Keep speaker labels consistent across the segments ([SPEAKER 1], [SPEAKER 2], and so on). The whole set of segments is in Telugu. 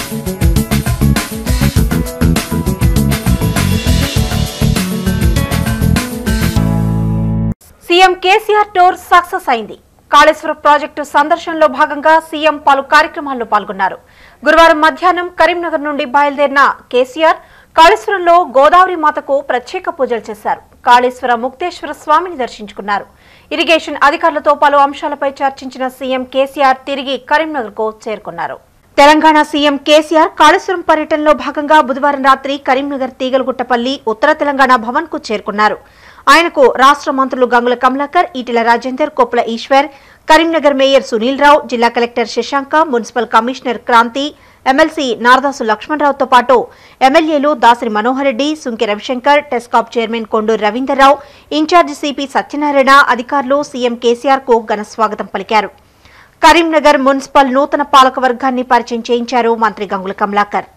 [SPEAKER 1] సీఎం కేసీఆర్ టూర్ సక్సెస్ అయింది కాళేశ్వరం ప్రాజెక్టు సందర్శనలో భాగంగా సీఎం పలు కార్యక్రమాల్లో పాల్గొన్నారు గురువారం మధ్యాహ్నం కరీంనగర్ నుండి బయలుదేరిన కేసీఆర్ కాళేశ్వరంలో గోదావరి మాతకు ప్రత్యేక పూజలు చేశారు కాళేశ్వర ముక్తేశ్వర స్వామిని దర్శించుకున్నారు ఇరిగేషన్ అధికారులతో పలు అంశాలపై చర్చించిన సీఎం కేసీఆర్ తిరిగి కరీంనగర్ కు చేరుకున్నారు తెలంగాణ సీఎం కేసీఆర్ కాళేశ్వరం పర్యటనలో భాగంగా బుధవారం రాత్రి కరీంనగర్ తీగలగుట్టపల్లి ఉత్తర తెలంగాణ భవన్ కు చేరుకున్నారు ఆయనకు రాష్ట్ర మంత్రులు గంగుల కమలాకర్ ఈటెల రాజేందర్ కొప్పుల ఈశ్వర్ కరీంనగర్ మేయర్ సునీల్ రావు జిల్లా collector Shashanka municipal commissioner Kranthi MLC Naradasu లక్ష్మణరావుతో పాటు ఎమ్మెల్యేలు Dasari Manohar Reddy Sunke Ravi Shankar TESCAB chairman Konduru Ravinder Rao incharge CP Satyanarayana అధికారులు సీఎం కేసీఆర్ కు ఘన స్వాగతం పలికారు కరీంనగర్ మున్సిపల్ నూతన పాలక వర్గాన్ని పరిచయం చేయించారు మంత్రి గంగుల కమలాకర్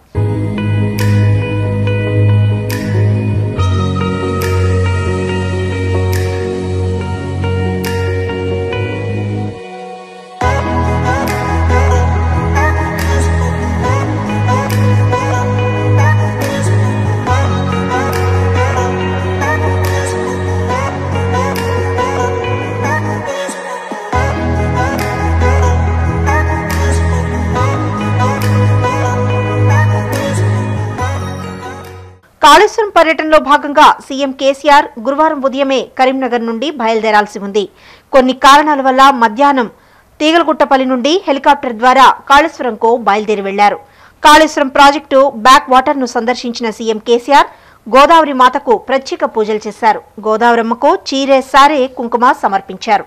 [SPEAKER 1] కాళేశ్వరం పర్యటనలో భాగంగా సీఎం కేసీఆర్ గురువారం ఉదయమే కరీంనగర్ నుండి బయలుదేరాల్సి ఉంది కొన్ని కారణాల వల్ల మధ్యాహ్నం తీగలగుట్టపల్లి నుండి హెలికాప్టర్ ద్వారా కాళేశ్వరంకు బయలుదేరి వెళ్లారు కాళేశ్వరం ప్రాజెక్టు బ్యాక్ వాటర్ ను సందర్శించిన సీఎం కేసీఆర్ గోదావరి మాతకు ప్రత్యేక పూజలు చేశారు గోదావరమ్మకు చీరే సారే కుంకుమ సమర్పించారు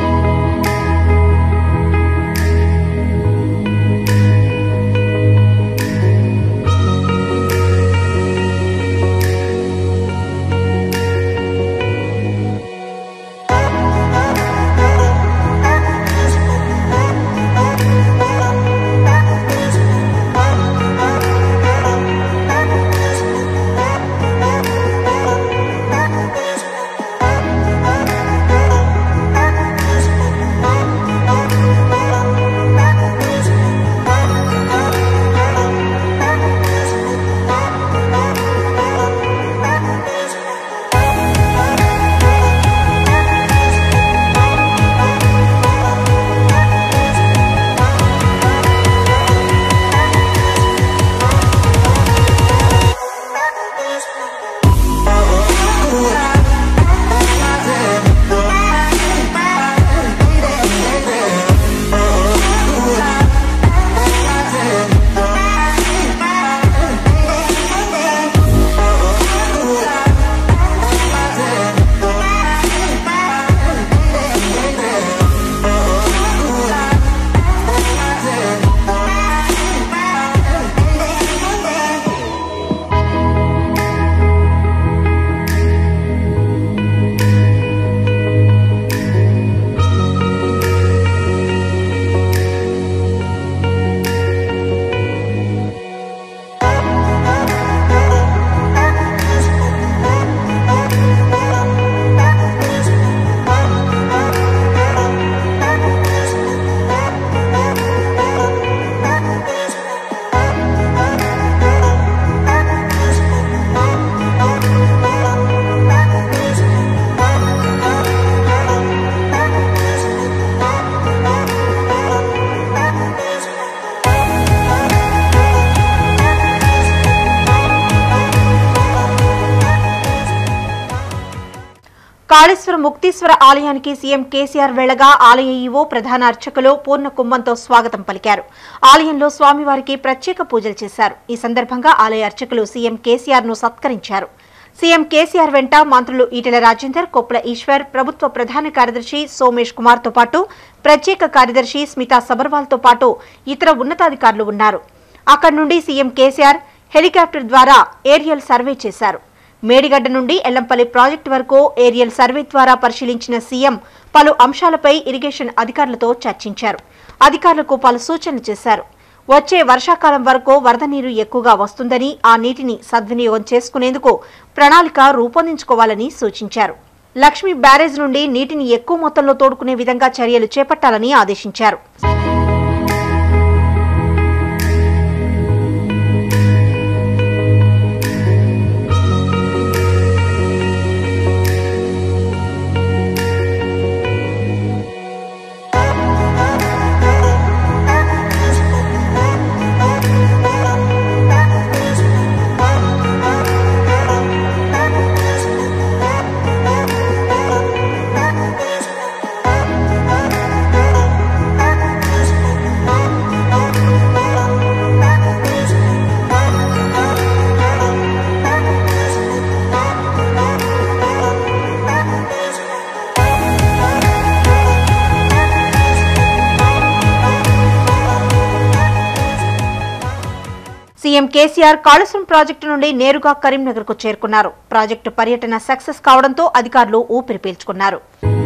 [SPEAKER 1] కాళేశ్వర ముక్తీశ్వర ఆలయానికి సీఎం కేసీఆర్ వెళ్లగా ఆలయ ఈవో ప్రధాన అర్చకులు పూర్ణ కుంభంతో స్వాగతం పలికారు ఆలయంలో స్వామివారికి ప్రత్యేక పూజలు చేశారు ఈ సందర్భంగా ఆలయ అర్చకులు సీఎం కేసీఆర్ ను సత్కరించారు సీఎం కేసీఆర్ వెంట మంత్రులు ఈటెల రాజేందర్ కొప్పుల ఈశ్వర్ ప్రభుత్వ ప్రధాన కార్యదర్శి సోమేష్ కుమార్ తో పాటు ప్రత్యేక కార్యదర్శి స్మితా సబర్వాల్ తో పాటు ఇతర ఉన్నతాధికారులు ఉన్నారు అక్కడి నుండి సీఎం కేసీఆర్ హెలికాప్టర్ ద్వారా ఏరియల్ సర్వే చేశారు మేడిగడ్డ నుండి ఎల్లంపల్లి ప్రాజెక్టు వరకు ఏరియల్ సర్వే ద్వారా పరిశీలించిన సీఎం పలు అంశాలపై ఇరిగేషన్ అధికారులతో చర్చించారు అధికారులకు పలు సూచనలు చేశారు వచ్చే వర్షాకాలం వరకు వరద నీరు ఎక్కువగా వస్తుందని ఆ నీటిని సద్వినియోగం చేసుకునేందుకు ప్రణాళిక రూపొందించుకోవాలని సూచించారు లక్ష్మీ బ్యారేజ్ నుండి నీటిని ఎక్కువ మొత్తంలో తోడుకునే విధంగా చర్యలు చేపట్టాలని ఆదేశించారు సీఎం కేసీఆర్ కాళేశ్వరం ప్రాజెక్టు నుండి నేరుగా కరీంనగర్ కు చేరుకున్నారు ప్రాజెక్టు పర్యటన సక్సెస్ కావడంతో అధికారులు ఊపిరి పీల్చుకున్నారు